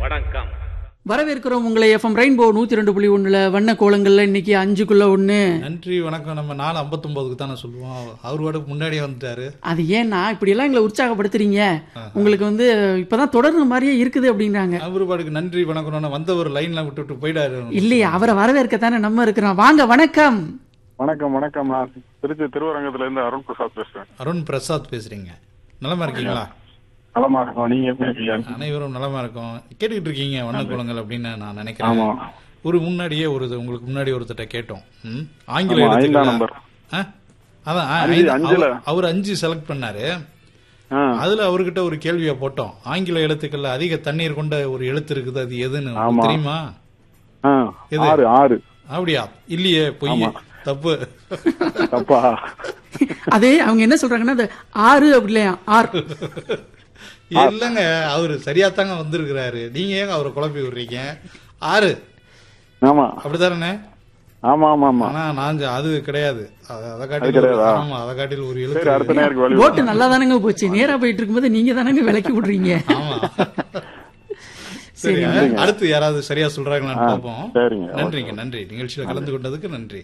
வணக்கம் வரவேற்கிறோம் உங்களை எஃப்எம் ரெயின்போ நூத்தி ரெண்டு புள்ளி ஒண்ணுல வண்ண கோலங்கள்ல இன்னைக்கு அஞ்சுக்குள்ள ஒண்ணு நன்றி வணக்கம் நம்ம நாலு ஐம்பத்தொம்போதுக்கு தானே சொல்லுவோம் அவர் வாட்டுக்கு முன்னாடியே வந்துட்டாரு அது ஏன்னா இப்படி எல்லாம் எங்களை உற்சாகப்படுத்துறீங்க உங்களுக்கு வந்து இப்பதான் தொடர்ந்து மாதிரியே இருக்குது அப்படிங்கிறாங்க அவர் பாட்டுக்கு நன்றி வணக்கம் வந்தவர் லைன்ல விட்டு விட்டு போயிடாரு இல்லையா அவரை வரவேற்கத்தானே நம்ம இருக்கிறோம் வாங்க வணக்கம் வணக்கம் வணக்கம் நான் திருச்சி திருவரங்கத்துல இருந்து அருண் பிரசாத் பேசுறேன் அருண் பிரசாத் பேசுறீங்க நலமா இருக்கீங்களா நலமா இருக்கோம் நீங்க எப்படி இருக்கீங்க அனைவரும் நலமா இருக்கோம் கேட்டுக்கிட்டு இருக்கீங்க வண்ணக்குளங்கள் அப்படின்னு நான் ஆமா நினைக்கிறேன் ஒரு முன்னாடியே ஒரு இது உங்களுக்கு முன்னாடி ஒருத்தட்ட கேட்டோம் ம்? ஆங்கில ஆமா, ஐந்தாம் எழுத்துக்கள் நம்பர் ஆ? அதான் ஆ, அஞ்சு, ஐந்து- அஞ்சுல. அவர்- அவர் அஞ்சு செலக்ட் பண்ணாரு ஆ, அதுல அவர்கிட்ட ஒரு கேள்வியை போட்டோம் ஆங்கில எழுத்துக்கள்ல அதிக தண்ணீர் கொண்ட ஒரு எழுத்து இருக்குது அது எதுன்னு உங்களுக்கு ஆமா. தெரியுமா ஆ, எது? ஆறு ஆறு அப்படியா இல்லையே பொய் தப்பு தப்பா அது அவங்க என்ன சொல்றாங்கன்னா அந்த ஆறு அப்படி இல்லையா ஆர் இல்லங்க அவரு சரியா தாங்க வந்திருக்கிறாரு நீங்க ஏங்க அவரை குழப்பி விடுறீங்க ஆறு ஆமா அப்படிதானே ஆமா ஆமா ஆமா ஆனா நான் ஜ- அது கிடையாது அத- அதை அது காட்டில கிடையாதா? ஆமா அதை காட்டில் ஒரு சரி எழுத்து அடுத்த நேருக்கு வழி ஓட்டு நல்லா தானங்க போச்சு நேரா போயிட்டு இருக்கும்போது நீங்க தானங்க விலக்கி விடுறீங்க ஆமா சரி அடுத்து யாராவது சரியா சொல்றாங்களான்னு பார்ப்போம் சரிங்க. நன்றிங்க நன்றி நிகழ்ச்சியில கலந்து கொண்டதுக்கு நன்றி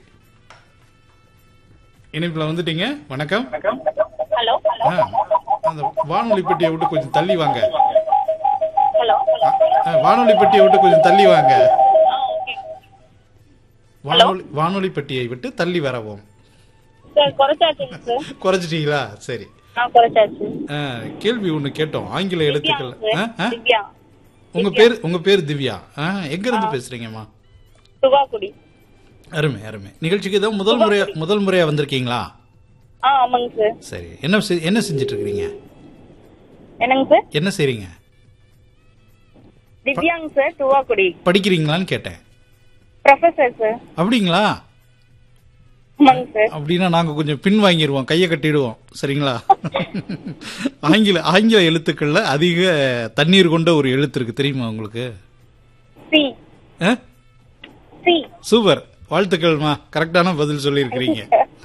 இணைப்புல வந்துட்டீங்க வணக்கம் ஹலோ ஆ, அந்த வானொலி பெட்டியை விட்டு கொஞ்சம் தள்ளி வாங்க ஹலோ ஆ, வானொலி பெட்டியை விட்டு கொஞ்சம் தள்ளி வாங்க ஆ ஓகே வானொலி வானொலி பெட்டியை விட்டு தள்ளி வரவும் சார் குறைச்சாச்சுங்க சார் குறைச்சிட்டீங்களா சரி ஆ குறைச்சாச்சு ஆ, கேள்வி ஒண்ணு கேட்டோம் ஆங்கில எழுத்துக்கள் ஆ, ஆ? திவ்யா உங்க பேர் உங்க பேர் திவ்யா ஆ, எங்க இருந்து பேசுறீங்கம்மா துவாக்குடி அருமை அருமை நிகழ்ச்சிக்கு தான் முதல் முறையா முதல் முறையா வந்திருக்கீங்களா ஆ ஆமாங்க சார் சரி என்ன செய்- என்ன செஞ்சுட்டு இருக்கீங்க என்னங்க சார் என்ன செய்றீங்க திவ்யாங்க சார் துவாக்குடி படிக்கிறீங்களான்னு கேட்டேன் ப்ரொஃபசர் சார் அப்படிங்களா ஆமாங்க சார் அப்படின்னா நாங்க கொஞ்சம் பின் வாங்கிடுவோம் கையை கட்டிடுவோம் சரிங்களா ஆங்கில ஆங்கில எழுத்துக்கள்ல அதிக தண்ணீர் கொண்ட ஒரு எழுத்து இருக்கு தெரியுமா உங்களுக்கு சி ஆ? சி சூப்பர் வாழ்த்துக்கள்மா கரெக்டான பதில் சொல்லியிருக்கிறீங்க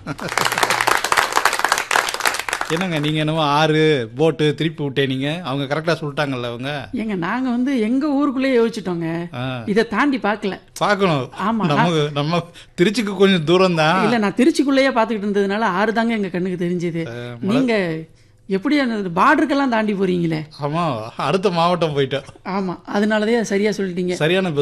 என்னங்க நீங்க என்னவோ ஆறு போட்டு திருப்பி விட்டே நீங்க அவங்க கரெக்டா சொல்லிட்டாங்கல்ல அவங்க ஏங்க நாங்க வந்து எங்க ஊருக்குள்ளேயே யோசிச்சிட்டோங்க ஆ. இதை தாண்டி பார்க்கல பார்க்கணும் ஆமா. நமக்கு நம்ம திருச்சிக்கு கொஞ்சம் தூரம் தான் இல்ல நான் திருச்சிக்குள்ளேயே பாத்துக்கிட்டு இருந்ததுனால ஆறு தாங்க எங்க கண்ணுக்கு தெரிஞ்சது நீங்க எப்படி அந்த பார்டருக்கெல்லாம் தாண்டி போறீங்களே ஆமா அடுத்த மாவட்டம் போயிட்டோம் ஆமா அதனாலதான் சரியா சொல்லிட்டீங்க சரியான பதில்